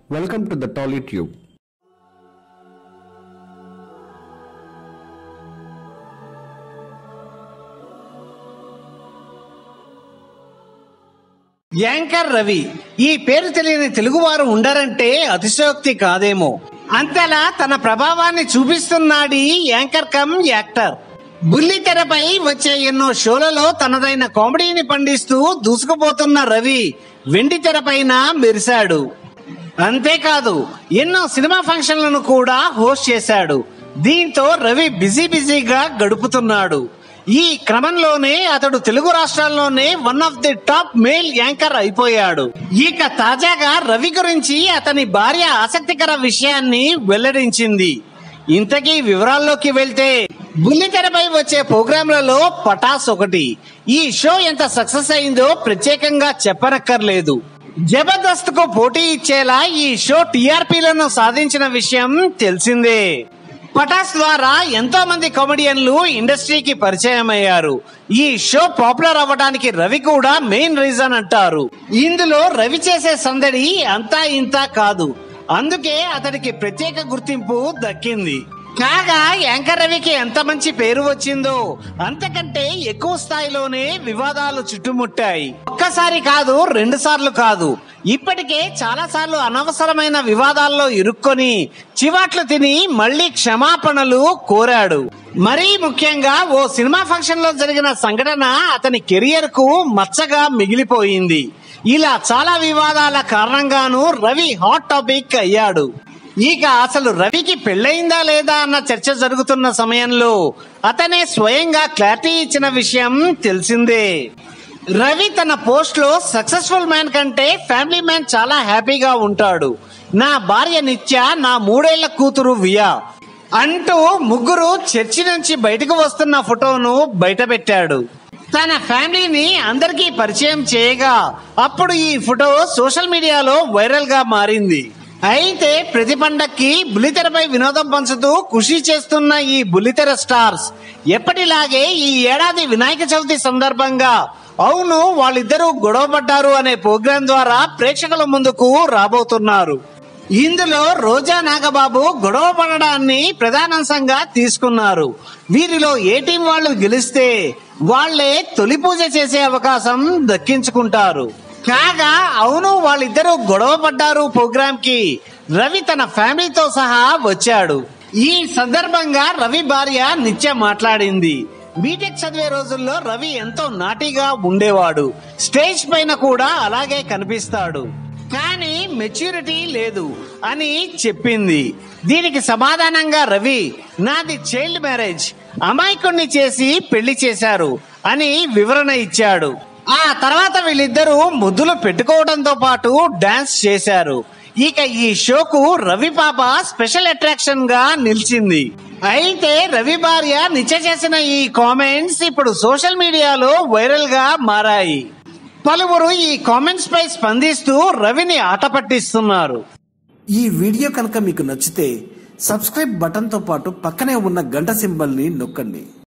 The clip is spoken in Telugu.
Welcome to the TollyTube. Anchor Ravi ఈ పేరు తెలియని తెలుగువారు ఉండరంటే అతిశయోక్తి కాదేమో అంతలా తన ప్రభావాన్ని చూపిస్తున్నాడు యాంకర్ కమ్ యాక్టర్ బుల్లి తెరపై వచ్చే ఎన్నో షోలలో తనదైన కామెడీని పండిస్తూ దూసుకుపోతున్న రవి వెండి తెరపైన మెరిశాడు అంతేకాదు ఎన్నో సినిమా ఫంక్షన్లను కూడా హోస్ట్ చేశాడు దీంతో రవి బిజీ బిజీగా గడుపుతున్నాడు ఈ క్రమంలోనే అతడు తెలుగు రాష్ట్రాల్లోనే one of the top male anchor అయిపోయాడు ఇక తాజాగా రవి గురించి అతని భార్య ఆసక్తికర విషయాన్ని వెల్లడించింది ఇంతకీ వివరాల్లోకి వెళ్తే బుల్లితెరపై వచ్చే ప్రోగ్రాంలలో పటాస్ ఒకటి ఈ షో ఎంత సక్సెస్ అయిందో ప్రత్యేకంగా చెప్పనక్కర్లేదు జబర్దస్త్ కు పోటీ ఇచ్చేలా ఈ షో టీఆర్పీలను సాధించిన విషయం తెలిసిందే పటాస్ ద్వారా ఎంతో మంది కామెడియన్లు ఇండస్ట్రీకి పరిచయం అయ్యారు ఈ షో పాపులర్ అవ్వడానికి రవి కూడా మెయిన్ రీజన్ అంటారు ఇందులో రవి చేసే సందడి అంతా ఇంత కాదు అందుకే అతడికి ప్రత్యేక గుర్తింపు దక్కింది కాగా యాంకర్ రవికి ఎంత మంచి పేరు వచ్చిందో అంతకంటే ఎక్కువ స్థాయిలోనే వివాదాలు చుట్టుముట్టాయి ఒక్కసారి కాదు రెండు సార్లు కాదు ఇప్పటికే చాలా సార్లు అనవసరమైన వివాదాల్లో ఇరుక్కొని చివాట్లు తిని మళ్ళీ క్షమాపణలు కోరాడు మరీ ముఖ్యంగా ఓ సినిమా ఫంక్షన్ లో జరిగిన సంఘటన అతని కెరియర్ కు మచ్చగా మిగిలిపోయింది ఇలా చాలా వివాదాల కారణంగాను రవి హాట్ టాపిక్ అయ్యాడు ఇక అసలు రవికి పెళ్ళయిందా లేదా అన్న చర్చ జరుగుతున్న సమయంలో అతనే స్వయంగా క్లారిటీ ఇచ్చిన విషయం తెలిసిందే రవి తన పోస్ట్ లో సక్సెస్ఫుల్ మ్యాన్ కంటే ఫ్యామిలీ మ్యాన్ చాలా హ్యాపీగా ఉంటాడు నా భార్య నిత్య నా మూడేళ్ల కూతురు వియా అంటూ ముగ్గురు చర్చి నుంచి బయటకు వస్తున్న ఫోటోను బయట పెట్టాడు తన ఫ్యామిలీని అందరికీ పరిచయం చేయగా అప్పుడు ఈ ఫోటో సోషల్ మీడియాలో వైరల్ గా మారింది అయితే ప్రతి పండక్కి బుల్లితెరపై వినోదం పంచుతూ ఖుషి చేస్తున్న ఈ బుల్లితెర స్టార్స్ ఎప్పటిలాగే ఈ ఏడాది వినాయక చవితి సందర్భంగా అవును వాళ్ళిద్దరూ గొడవపడ్డారు అనే ప్రోగ్రాం ద్వారా ప్రేక్షకుల ముందుకు రాబోతున్నారు ఇందులో రోజా నాగబాబు గొడవ పడడాన్ని ప్రధానాంశంగా తీసుకున్నారు వీరిలో ఏ టీం వాళ్ళు గెలిస్తే వాళ్లే తొలి పూజ చేసే అవకాశం దక్కించుకుంటారు కాగా అవును వాళ్ళిద్దరూ గొడవ పడ్డారు ప్రోగ్రామ్ కి రవి తన ఫ్యామిలీతో సహా వచ్చాడు ఈ సందర్భంగా రవి భార్య నిత్య మాట్లాడింది బీటెక్ చదివే రోజుల్లో రవి ఎంతో నాటిగా ఉండేవాడు స్టేజ్ పైన కూడా అలాగే కనిపిస్తాడు కానీ మెచ్యూరిటీ లేదు అని చెప్పింది దీనికి సమాధానంగా రవి నాది చైల్డ్ మ్యారేజ్ అమాయకుణ్ణి చేసి పెళ్లి చేశారు అని వివరణ ఇచ్చాడు ఆ తర్వాత వీళ్ళిద్దరూ ముద్దులు పెట్టుకోవడంతో పాటు డాన్స్ చేశారు ఇక ఈ షోకు రవి పాప స్పెషల్ అట్రాక్షన్ గా నిలిచింది అయితే రవి భార్య నిత్య చేసిన ఈ కామెంట్స్ ఇప్పుడు సోషల్ మీడియాలో వైరల్ గా మారాయి పలువురు ఈ కామెంట్స్ పై స్పందిస్తూ రవిని ఆట పట్టిస్తున్నారు ఈ వీడియో కనుక మీకు నచ్చితే సబ్స్క్రైబ్ బటన్తో పాటు పక్కనే ఉన్న గంట సింబల్ని నొక్కండి